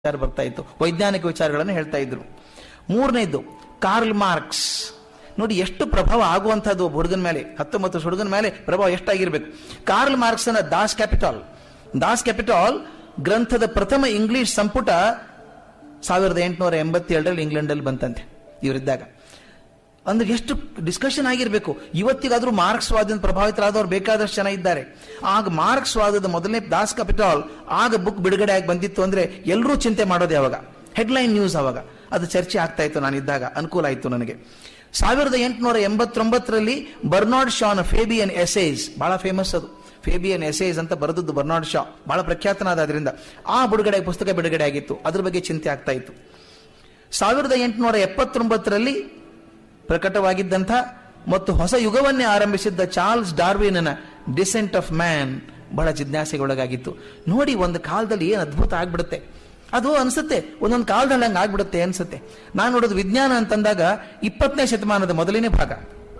ವಿಚಾರ ಬರ್ತಾ ಇತ್ತು ವೈಜ್ಞಾನಿಕ ವಿಚಾರಗಳನ್ನು ಹೇಳ್ತಾ ಇದ್ರು ಮೂರನೇದು ಕಾರ್ಲ್ ಮಾರ್ಕ್ಸ್ ನೋಡಿ ಎಷ್ಟು ಪ್ರಭಾವ ಆಗುವಂತಹದ್ದು ಒಬ್ಬ ಹುಡುಗನ ಮೇಲೆ ಹತ್ತೊಂಬತ್ತು ವರ್ಷ ಹುಡುಗನ ಮೇಲೆ ಪ್ರಭಾವ ಎಷ್ಟಾಗಿರ್ಬೇಕು ಕಾರ್ಲ್ ಮಾರ್ಕ್ಸ್ನ ದಾಸ್ ಕ್ಯಾಪಿಟಾಲ್ ದಾಸ್ ಕ್ಯಾಪಿಟಾಲ್ ಗ್ರಂಥದ ಪ್ರಥಮ ಇಂಗ್ಲಿಷ್ ಸಂಪುಟ ಸಾವಿರದ ಎಂಟುನೂರ ಎಂಬತ್ತೇಳರಲ್ಲಿ ಇಂಗ್ಲೆಂಡಲ್ಲಿ ಬಂತಂತೆ ಇವರಿದ್ದಾಗ ಅಂದ್ರೆ ಎಷ್ಟು ಡಿಸ್ಕಷನ್ ಆಗಿರಬೇಕು ಇವತ್ತಿಗಾದ್ರೂ ಮಾರ್ಕ್ಸ್ ವಾದದಿಂದ ಪ್ರಭಾವಿತರಾದವ್ರು ಬೇಕಾದಷ್ಟು ಜನ ಇದ್ದಾರೆ ಆಗ ಮಾರ್ಕ್ಸ್ ವಾದದ ಮೊದಲನೇ ದಾಸ್ ಕ್ಯಾಪಿಟಾಲ್ ಆಗ ಬುಕ್ ಬಿಡುಗಡೆ ಆಗಿ ಬಂದಿತ್ತು ಅಂದ್ರೆ ಎಲ್ಲರೂ ಚಿಂತೆ ಮಾಡೋದು ಯಾವಾಗ ಹೆಡ್ಲೈನ್ ನ್ಯೂಸ್ ಅವಾಗ ಅದು ಚರ್ಚೆ ಆಗ್ತಾ ಇತ್ತು ನಾನಿದ್ದಾಗ ಅನುಕೂಲ ಆಯಿತು ನನಗೆ ಸಾವಿರದ ಎಂಟುನೂರ ಎಂಬತ್ತೊಂಬತ್ತರಲ್ಲಿ ಬರ್ನಾಡ್ ಶಾನ್ ಫೇಬಿಯನ್ ಎಸೇಸ್ ಬಹಳ ಫೇಮಸ್ ಅದು ಫೇಬಿಯನ್ ಎಸೇಸ್ ಅಂತ ಬರೆದದ್ದು ಬರ್ನಾಡ್ ಶಾ ಬಹಳ ಪ್ರಖ್ಯಾತನಾದ ಅದರಿಂದ ಆ ಬಿಡುಗಡೆ ಪುಸ್ತಕ ಬಿಡುಗಡೆ ಆಗಿತ್ತು ಅದ್ರ ಬಗ್ಗೆ ಚಿಂತೆ ಆಗ್ತಾ ಇತ್ತು ಸಾವಿರದ ಎಂಟುನೂರ ಎಪ್ಪತ್ತೊಂಬತ್ತರಲ್ಲಿ ಪ್ರಕಟವಾಗಿದ್ದಂಥ ಮತ್ತು ಹೊಸ ಯುಗವನ್ನೇ ಆರಂಭಿಸಿದ್ದ ಚಾರ್ಲ್ಸ್ ಡಾರ್ವಿನನ ಡಿಸೆಂಟ್ ಆಫ್ ಮ್ಯಾನ್ ಬಹಳ ಜಿಜ್ಞಾಸೆಗೆ ಒಳಗಾಗಿತ್ತು ನೋಡಿ ಒಂದು ಕಾಲದಲ್ಲಿ ಏನು ಅದ್ಭುತ ಆಗ್ಬಿಡುತ್ತೆ ಅದು ಅನ್ಸುತ್ತೆ ಒಂದೊಂದು ಕಾಲದಲ್ಲಿ ಹಂಗೆ ಆಗ್ಬಿಡುತ್ತೆ ಅನ್ಸುತ್ತೆ ನಾನು ನೋಡೋದು ವಿಜ್ಞಾನ ಅಂತಂದಾಗ ಇಪ್ಪತ್ತನೇ ಶತಮಾನದ ಮೊದಲನೇ ಭಾಗ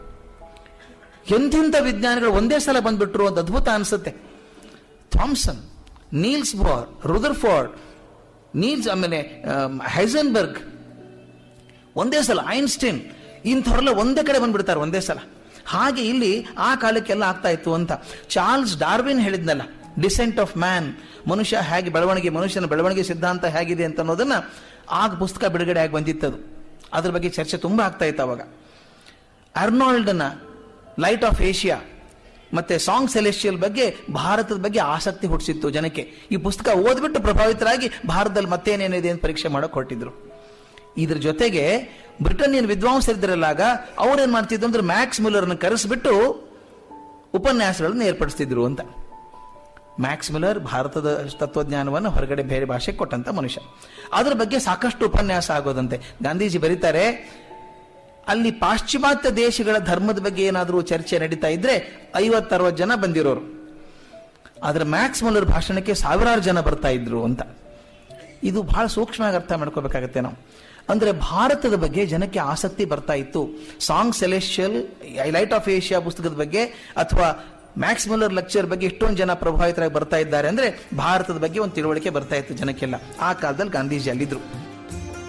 ಎಂಥೆಂಥ ವಿಜ್ಞಾನಿಗಳು ಒಂದೇ ಸಲ ಬಂದ್ಬಿಟ್ರು ಒಂದು ಅದ್ಭುತ ಅನ್ಸುತ್ತೆ Thomson Niels Bohr Rutherford Niels ಆಮೇಲೆ ಹೈಸನ್ಬರ್ಗ್ ಒಂದೇ ಸಲ ಐನ್ಸ್ಟೈನ್ ಇಂಥವ್ರೆಲ್ಲ ಒಂದೇ ಕಡೆ ಬಂದ್ಬಿಡ್ತಾರೆ ಒಂದೇ ಸಲ ಹಾಗೆ ಇಲ್ಲಿ ಆ ಕಾಲಕ್ಕೆಲ್ಲ ಆಗ್ತಾ ಇತ್ತು ಅಂತ ಚಾರ್ಲ್ಸ್ ಡಾರ್ವಿನ್ ಹೇಳಿದ್ನಲ್ಲ ಡಿಸೆಂಟ್ ಆಫ್ ಮ್ಯಾನ್ ಮನುಷ್ಯ ಹೇಗೆ ಬೆಳವಣಿಗೆ ಮನುಷ್ಯನ ಬೆಳವಣಿಗೆ ಸಿದ್ಧಾಂತ ಹೇಗಿದೆ ಅಂತ ಅನ್ನೋದನ್ನ ಆಗ ಪುಸ್ತಕ ಬಿಡುಗಡೆ ಆಗಿ ಬಂದಿತ್ತದು ಅದ್ರ ಬಗ್ಗೆ ಚರ್ಚೆ ತುಂಬಾ ಆಗ್ತಾ ಇತ್ತು ಅವಾಗ ಅರ್ನಾಲ್ಡ್ನ ಲೈಟ್ ಆಫ್ ಏಷ್ಯಾ ಮತ್ತೆ ಸಾಂಗ್ ಸೆಲೆಸ್ಟಿಯಲ್ ಬಗ್ಗೆ ಭಾರತದ ಬಗ್ಗೆ ಆಸಕ್ತಿ ಹುಟ್ಟಿಸಿತ್ತು ಜನಕ್ಕೆ ಈ ಪುಸ್ತಕ ಓದ್ಬಿಟ್ಟು ಪ್ರಭಾವಿತರಾಗಿ ಭಾರತದಲ್ಲಿ ಮತ್ತೇನೇನಿದೆ ಅಂತ ಪರೀಕ್ಷೆ ಮಾಡಕ್ ಹೊರಟಿದ್ರು ಇದ್ರ ಜೊತೆಗೆ ಬ್ರಿಟನ್ನಿಯನ್ ವಿದ್ವಾಂಸರಿದ್ದರಲ್ಲಾಗ ಅವ್ರೇನ್ ಮಾಡ್ತಿದ್ರು ಅಂದ್ರೆ ಮ್ಯಾಕ್ಸ್ ಮಿಲ್ಲರ್ನ ಕರೆಸಿಬಿಟ್ಟು ಉಪನ್ಯಾಸಗಳನ್ನು ಏರ್ಪಡಿಸ್ತಿದ್ರು ಅಂತ ಮ್ಯಾಕ್ಸ್ ಮಿಲ್ಲರ್ ಭಾರತದ ತತ್ವಜ್ಞಾನವನ್ನು ಹೊರಗಡೆ ಬೇರೆ ಭಾಷೆಗೆ ಕೊಟ್ಟಂತ ಮನುಷ್ಯ ಅದ್ರ ಬಗ್ಗೆ ಸಾಕಷ್ಟು ಉಪನ್ಯಾಸ ಆಗೋದಂತೆ ಗಾಂಧೀಜಿ ಬರೀತಾರೆ ಅಲ್ಲಿ ಪಾಶ್ಚಿಮಾತ್ಯ ದೇಶಗಳ ಧರ್ಮದ ಬಗ್ಗೆ ಏನಾದರೂ ಚರ್ಚೆ ನಡೀತಾ ಇದ್ರೆ ಐವತ್ತರವತ್ತು ಜನ ಬಂದಿರೋರು ಆದ್ರೆ ಮ್ಯಾಕ್ಸ್ ಮುಲ್ಲರ್ ಭಾಷಣಕ್ಕೆ ಸಾವಿರಾರು ಜನ ಬರ್ತಾ ಇದ್ರು ಅಂತ ಇದು ಬಹಳ ಸೂಕ್ಷ್ಮವಾಗಿ ಅರ್ಥ ಮಾಡ್ಕೋಬೇಕಾಗತ್ತೆ ನಾವು ಅಂದ್ರೆ ಭಾರತದ ಬಗ್ಗೆ ಜನಕ್ಕೆ ಆಸಕ್ತಿ ಬರ್ತಾ ಇತ್ತು song celestial light of Asia ಪುಸ್ತಕದ ಬಗ್ಗೆ ಅಥವಾ ಮ್ಯಾಕ್ಸ್ ಮುಲ್ಲರ್ ಲೆಕ್ಚರ್ ಬಗ್ಗೆ ಎಷ್ಟೊಂದು ಜನ ಪ್ರಭಾವಿತರಾಗಿ ಬರ್ತಾ ಇದ್ದಾರೆ ಅಂದ್ರೆ ಭಾರತದ ಬಗ್ಗೆ ಒಂದು ತಿಳುವಳಿಕೆ ಬರ್ತಾ ಇತ್ತು ಜನಕ್ಕೆಲ್ಲ ಆ ಕಾಲದಲ್ಲಿ ಗಾಂಧೀಜಿ ಅಲ್ಲಿದ್ರು